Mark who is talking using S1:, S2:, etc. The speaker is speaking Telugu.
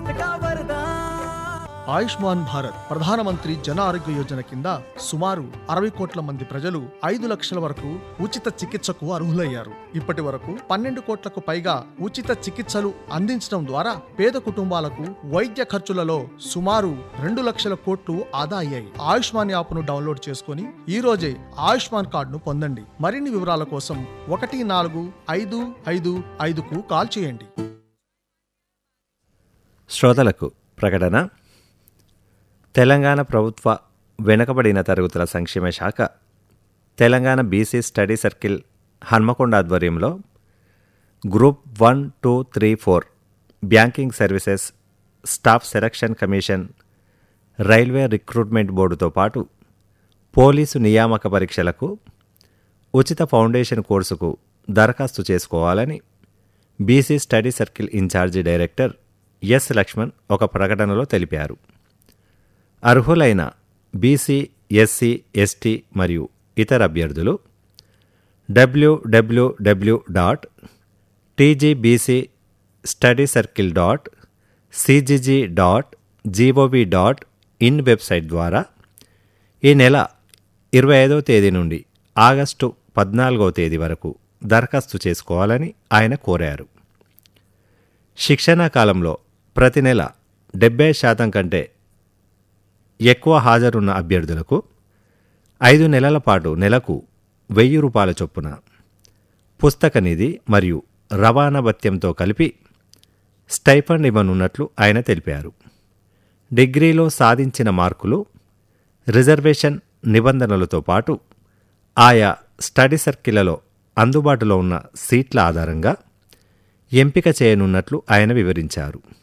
S1: చిటకా వరదా
S2: ఆయుష్మాన్ భారత్ ప్రధానమంత్రి జన ఆరోగ్య యోజన కింద సుమారు అరవై కోట్ల మంది ప్రజలు ఐదు లక్షల వరకు ఉచిత చికిత్సకు అర్హులయ్యారు ఇప్పటి వరకు పన్నెండు కోట్లకు పైగా ఉచిత చికిత్సలు అందించడం ద్వారా పేద కుటుంబాలకు వైద్య ఖర్చులలో సుమారు రెండు లక్షల కోట్లు ఆదా అయ్యాయి ఆయుష్మాన్ యాప్ను డౌన్లోడ్ చేసుకుని ఈ రోజే ఆయుష్మాన్ కార్డును పొందండి మరిన్ని వివరాల కోసం ఒకటి నాలుగు ఐదు ఐదు ఐదుకు కాల్ చేయండి
S3: శ్రోతలకు ప్రకటన తెలంగాణ ప్రభుత్వ వెనుకబడిన తరగతుల సంక్షేమ శాఖ Telangana BC study circle Hanmakonda ఆధ్వర్యంలో group one two three four banking services staff selection commission railway recruitment బోర్డుతో పాటు పోలీసు నియామక పరీక్షలకు ఉచిత ఫౌండేషన్ కోర్సుకు దరఖాస్తు చేసుకోవాలని BC study circle incharge director S Lakshman ఒక ప్రకటనలో తెలిపారు అర్హులైన బీసీ ఎస్సీ ఎస్టీ మరియు ఇతర అభ్యర్థులు డబ్ల్యూడబ్ల్యూడబ్ల్యూ dot TGBC study circle dot CGG dot gov dot in website ద్వారా ఈ నెల ఇరవై ఐదవ తేదీ నుండి ఆగస్టు పద్నాలుగవ తేదీ వరకు దరఖాస్తు చేసుకోవాలని ఆయన కోరారు శిక్షణా కాలంలో ప్రతి నెల డెబ్బై శాతం కంటే ఎక్కువ హాజరున్న అభ్యర్థులకు ఐదు నెలల పాటు నెలకు వెయ్యి రూపాయల చొప్పున పుస్తక నిధి మరియు రవాణా భత్యంతో కలిపి స్టైఫండ్ ఇవ్వనున్నట్లు ఆయన తెలిపారు డిగ్రీలో సాధించిన మార్కులు రిజర్వేషన్ నిబంధనలతో పాటు ఆయా స్టడీ సర్కిళ్లలో అందుబాటులో ఉన్న సీట్ల ఆధారంగా ఎంపిక చేయనున్నట్లు ఆయన వివరించారు